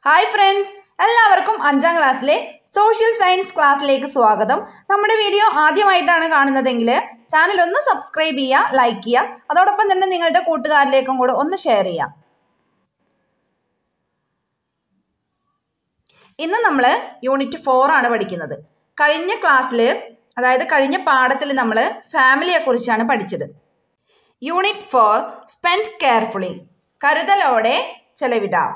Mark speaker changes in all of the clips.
Speaker 1: Hi friends എല്ലാവർക്കും അഞ്ചാം ക്ലാസ്സിലെ സോഷ്യൽ സയൻസ് ക്ലാസ്സിലേക്ക് സ്വാഗതം നമ്മുടെ വീഡിയോ ആദ്യമായിട്ടാണ് കാണുന്നതെങ്കിൽ ചാനൽ ഒന്ന് സബ്സ്ക്രൈബ് ചെയ്യുക ലൈക്ക് ചെയ്യുക അതോടൊപ്പം തന്നെ നിങ്ങളുടെ കൂട്ടുകാരിലേക്കും കൂടെ ഒന്ന് ഷെയർ ചെയ്യാം ഇന്ന് നമ്മൾ യൂണിറ്റ് ഫോർ ആണ് പഠിക്കുന്നത് കഴിഞ്ഞ ക്ലാസ്സിൽ അതായത് കഴിഞ്ഞ പാഠത്തിൽ നമ്മൾ ഫാമിലിയെ കുറിച്ചാണ് പഠിച്ചത് യൂണിറ്റ് ഫോർ സ്പെൻഡ് കെയർഫുള്ളി കരുതലോടെ ചെലവിടാം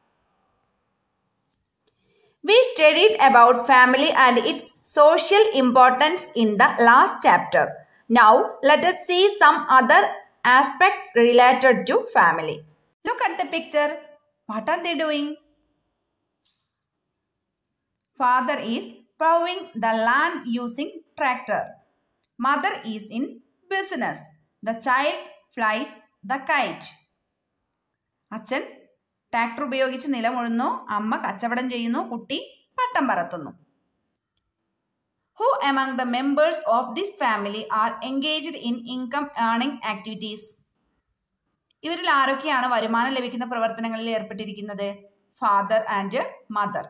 Speaker 1: We studied about family and its social importance in the last chapter. Now, let us see some other aspects related to family. Look at the picture. What are they doing? Father is plowing the land using tractor. Mother is in business. The child flies the kite. അച്ഛൻ tractor ഉപയോഗിച്ച് നിലമുഴുന്നു അമ്മ കച്ചവടം ചെയ്യുന്നു കുട്ടി പട്ടം പറത്തുന്നു who among the members of this family are engaged in income earning activities ഇവരിൽ ആരൊക്കെയാണ് വരുമാനം ലഭിക്കുന്ന പ്രവർത്തനങ്ങളിൽ ഏർപ്പെട്ടിരിക്കുന്നത് ഫാദർ ആൻഡ് മദർ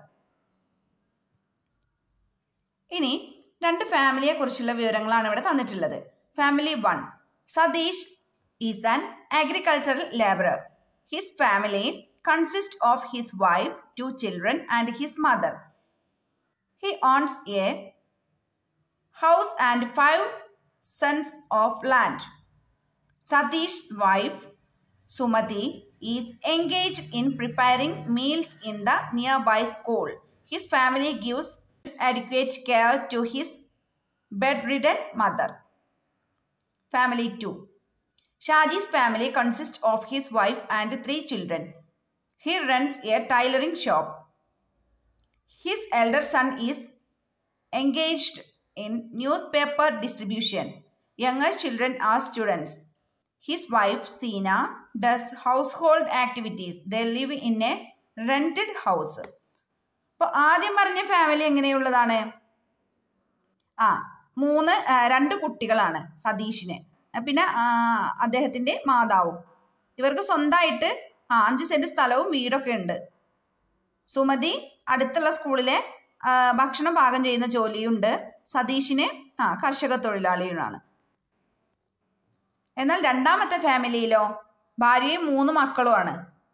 Speaker 1: ഇനി രണ്ട് ഫാമിലിയെ കുറിച്ചുള്ള വിവരങ്ങളാണ് ഇവിടെ തന്നിട്ടുള്ളത് family one Satish is an agricultural labourer his family consists of his wife, two children, and his mother. He owns a house and five sons of land. Satish's wife, Sumati, is engaged in preparing meals in the nearby school. His family gives adequate care to his bedridden mother. Family 2. Shaji's family consists of his wife and three children. He runs a tailoring shop. His elder son is engaged in newspaper distribution. Younger children are students. His wife, Sina, does household activities. They live in a rented house. അപ്പോൾ ആദ്യം പറഞ്ഞ family എങ്ങനെയുള്ളതാണ് ആ മൂന്ന് ആ, രണ്ട് കുട്ടികളാണ് സതീഷിന് പിന്നെ ആ, അദ്ദേഹത്തിൻ്റെ മാതാവും ഇവർക്ക് സ്വന്തമായിട്ട് ആ അഞ്ച് സെന്റ് സ്ഥലവും വീടൊക്കെ ഉണ്ട് സുമതി അടുത്തുള്ള സ്കൂളിലെ ആ, ഭക്ഷണം പാകം ചെയ്യുന്ന ജോലിയുണ്ട് സതീഷിന് ആ കർഷക തൊഴിലാളിയുമാണ് എന്നാൽ രണ്ടാമത്തെ ഫാമിലിയിലോ ഭാര്യയും മൂന്ന് മക്കളുമാണ്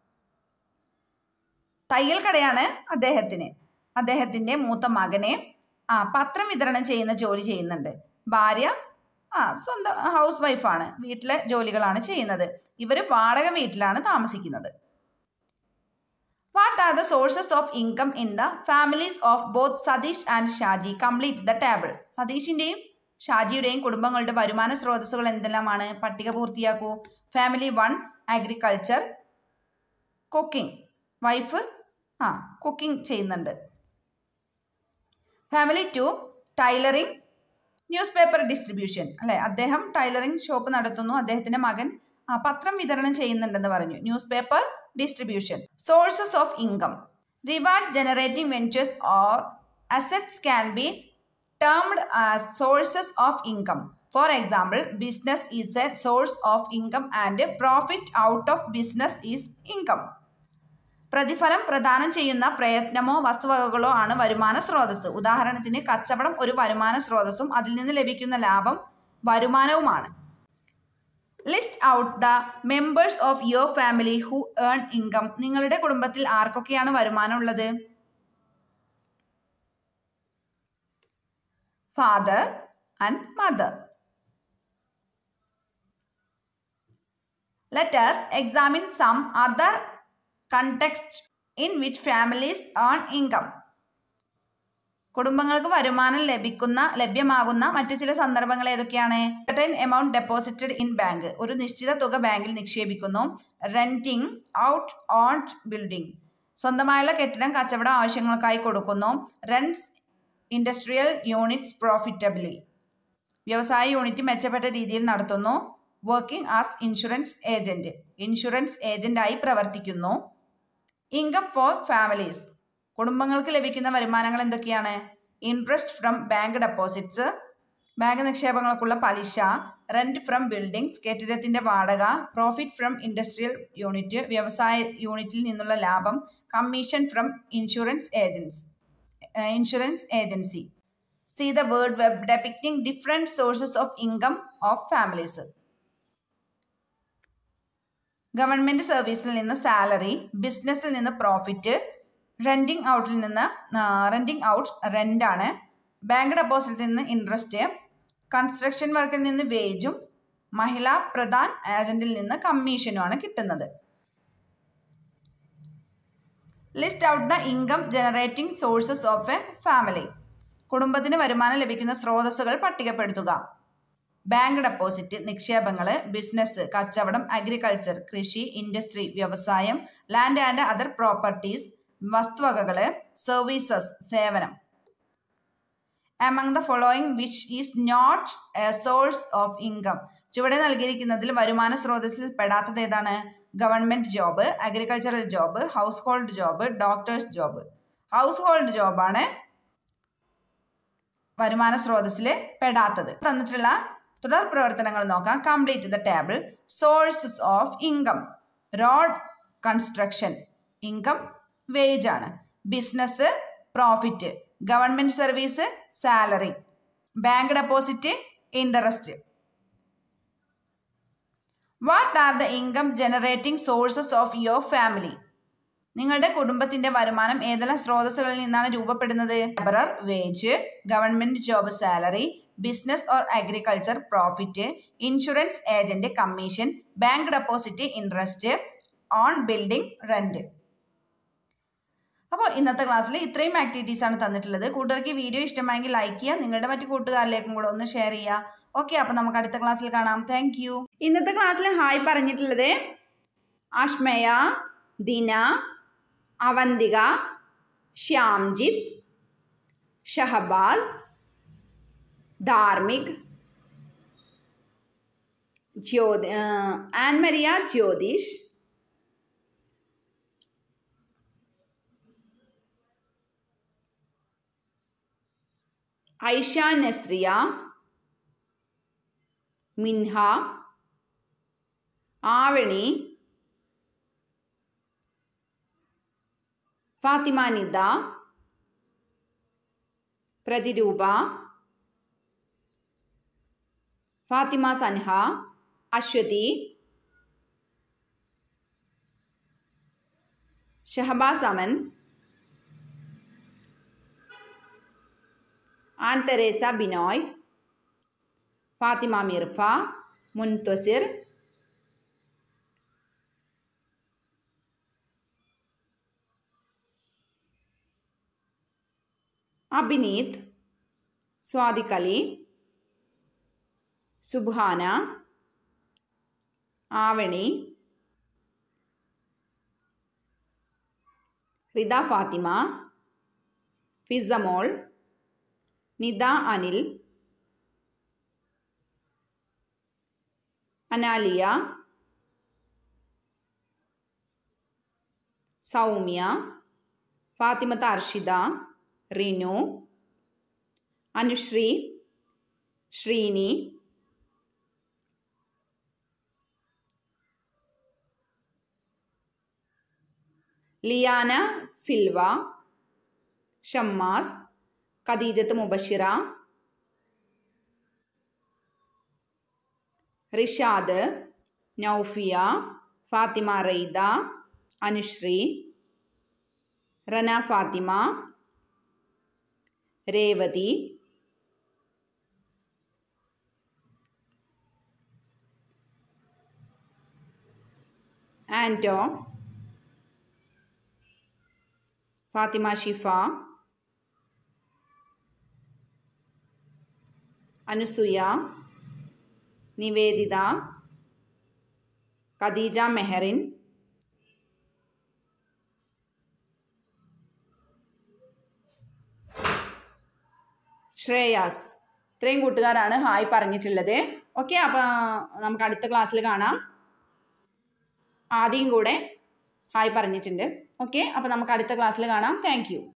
Speaker 1: തയ്യൽ കടയാണ് അദ്ദേഹത്തിന് അദ്ദേഹത്തിന്റെ മൂത്ത മകനെ ആ പത്രം വിതരണം ചെയ്യുന്ന ജോലി ചെയ്യുന്നുണ്ട് ഭാര്യ ആ സ്വന്തം ഹൗസ് വൈഫാണ് വീട്ടിലെ ജോലികളാണ് ചെയ്യുന്നത് ഇവർ വാടക വീട്ടിലാണ് താമസിക്കുന്നത് what are the sources of income in the families of both Satish and Shaji complete the table സതീഷിന്റെയും ഷാജിയുടെയും കുടുംബങ്ങളുടെ വരുമാന സ്രോതസ്സുകൾ എന്തെല്ലാമാണ് പട്ടിക പൂർത്തിയാക്കൂ family one agriculture cooking wife ആ കുക്കിംഗ് ചെയ്യുന്നുണ്ട് family two tailoring newspaper distribution അല്ലെ അദ്ദേഹം ടൈലറിംഗ് ഷോപ്പ് നടത്തുന്നു അദ്ദേഹത്തിന്റെ മകൻ ആ പത്രം വിതരണം ചെയ്യുന്നുണ്ടെന്ന് പറഞ്ഞു newspaper distribution sources of income reward generating ventures or assets can be termed as sources of income for example business is a source of income and profit out of business is income പ്രതിഫലം പ്രദാനം ചെയ്യുന്ന പ്രയത്നമോ വസ്തുവകകളോ ആണ് വരുമാന സ്രോതസ് ഉദാഹരണത്തിന് കച്ചവടം ഒരു വരുമാന സ്രോതസ്സും അതിൽ നിന്ന് ലഭിക്കുന്ന ലാഭം വരുമാനവുമാണ് list out the members of your family who earn income നിങ്ങളുടെ കുടുംബത്തിൽ ആർക്കൊക്കെയാണ് വരുമാനം ഉള്ളത് father and mother let us examine some other context in which families earn income കുടുംബങ്ങൾക്ക് വരുമാനം ലഭിക്കുന്ന ലഭ്യമാകുന്ന മറ്റു ചില സന്ദർഭങ്ങൾ ഏതൊക്കെയാണ് certain amount deposited in bank ഒരു നിശ്ചിത തുക ബാങ്കിൽ നിക്ഷേപിക്കുന്നു റെന്റിംഗ് ഔട്ട് ഓൺ ബിൽഡിംഗ് സ്വന്തമായുള്ള കെട്ടിടം കച്ചവട ആവശ്യങ്ങൾക്കായി കൊടുക്കുന്നു റെന്റ്സ് ഇൻഡസ്ട്രിയൽ യൂണിറ്റ്സ് പ്രോഫിറ്റബിളി വ്യവസായ യൂണിറ്റ് മെച്ചപ്പെട്ട രീതിയിൽ നടത്തുന്നു working as insurance agent insurance ഏജന്റായി പ്രവർത്തിക്കുന്നു ഇൻകം ഫോർ ഫാമിലീസ് കുടുംബങ്ങൾക്ക് ലഭിക്കുന്ന വരുമാനങ്ങൾ എന്തൊക്കെയാണ് interest from bank deposits bank നിക്ഷേപങ്ങൾക്കുള്ള പലിശ റെന്റ് ഫ്രം ബിൽഡിംഗ്സ് കെട്ടിടത്തിന്റെ വാടക പ്രോഫിറ്റ് ഫ്രം ഇൻഡസ്ട്രിയൽ യൂണിറ്റ് വ്യവസായ യൂണിറ്റിൽ നിന്നുള്ള ലാഭം commission from insurance agents insurance agency see the word web depicting different sources of income of families government സർവീസിൽ നിന്ന് സാലറി ബിസിനസ്സിൽ നിന്ന് പ്രോഫിറ്റ് റെന്റിംഗ് ഔട്ടിൽ നിന്ന് റെന്റിംഗ് ഔട്ട് റെന്റ് ആണ് ബാങ്ക് ഡെപ്പോസിറ്റിൽ നിന്ന് ഇൻട്രസ്റ്റ് കൺസ്ട്രക്ഷൻ വർക്കിൽ നിന്ന് വേജും മഹിളാ പ്രധാൻ ഏജന്റിൽ നിന്ന് കമ്മീഷനുമാണ് കിട്ടുന്നത് list out the income generating sources of a family കുടുംബത്തിന് വരുമാനം ലഭിക്കുന്ന സ്രോതസ്സുകൾ പട്ടികപ്പെടുത്തുക ബാങ്ക് ഡെപ്പോസിറ്റ് നിക്ഷേപങ്ങൾ ബിസിനസ് കച്ചവടം അഗ്രികൾച്ചർ കൃഷി ഇൻഡസ്ട്രി വ്യവസായം ലാൻഡ് ആൻഡ് അതർ പ്രോപ്പർട്ടീസ് വസ്തുവകകൾ സർവീസസ് സേവനം among the following which is not a source of income ചുവടെ നൽകിയിരിക്കുന്നതിൽ വരുമാന സ്രോതസ്സിൽ പെടാത്തത് ഏതാണ് government job agricultural job household job doctors job household ജോബാണ് വരുമാന സ്രോതസ്സിൽ പെടാത്തത് തന്നിട്ടുള്ള തുടർ പ്രവർത്തനങ്ങൾ നോക്കാം complete the table sources of income road construction income wage ആണ് business profit government service salary bank deposit interest what are the income generating sources of your family നിങ്ങളുടെ കുടുംബത്തിന്റെ വരുമാനം ഏതെല്ലാം സ്രോതസ്സുകളിൽ നിന്നാണ് രൂപപ്പെടുന്നത് labourer wage government job salary business or agriculture profit insurance agent commission bank deposit interest own building rent അപ്പോൾ ഇന്നത്തെ ക്ലാസ്സിൽ ഇത്രയും ആക്ടിവിറ്റീസ് ആണ് തന്നിട്ടുള്ളത് കൂട്ടുകാർക്ക് ഈ വീഡിയോ ഇഷ്ടമായെങ്കിൽ ലൈക്ക് ചെയ്യുക നിങ്ങളുടെ മറ്റു കൂട്ടുകാരിലേക്കും കൂടെ ഒന്ന് ഷെയർ ചെയ്യുക ഓക്കെ അപ്പോൾ നമുക്ക് അടുത്ത ക്ലാസ്സിൽ കാണാം താങ്ക് യു ഇന്നത്തെ ക്ലാസ്സിൽ ഹായ് പറഞ്ഞിട്ടുള്ളത് അഷ്മയ ദിന അവന്തിക ശ്യാംജിത്ത് ഷഹബാസ് ധാർമിക് ജ്യോതി ആൻമരിയ ജ്യോതിഷ് ഐഷ നസ്രിയ മിൻഹ ആവണി ഫാത്തിമ നിദ പ്രതിരൂപ ഫാത്തിമ സൻഹ അശ്വതി ഷഹബാസ് അമൻ ആൻ തെരേസ ബിനോയ് ഫാത്തിമ മിർഫ മുൻത്വസിർ അഭിനീത് സ്വാദിഖ് അലി സുബ്ഹാന ആവണി റിദ ഫാത്തിമ ഫിസമോൾ നിദ അനിൽ അനാലിയ സൗമ്യ ഫാത്തിമത്ത അർഷിത റിനു അനുശ്രീ ശ്രീനി ലിയാന ഫിൽവ ഷമ്മാസ് ഖദീജത്ത് മുബഷിറ റിഷാദ് നൗഫിയ ഫാത്തിമ റെയ്ദ അനുശ്രീ റന ഫാത്തിമ രേവതി ആൻറ്റോ ഫാത്തിമ ഷിഫ അനുസൂയ നിവേദിത ഖദീജ മെഹറിൻ ശ്രേയാസ് ഇത്രയും കൂട്ടുകാരാണ് ഹായ് പറഞ്ഞിട്ടുള്ളത് ഓക്കെ അപ്പോൾ നമുക്ക് അടുത്ത ക്ലാസ്സിൽ കാണാം ആദ്യം കൂടെ ഹായ് പറഞ്ഞിട്ടുണ്ട് ഓക്കെ അപ്പോൾ നമുക്ക് അടുത്ത ക്ലാസ്സിൽ കാണാം താങ്ക്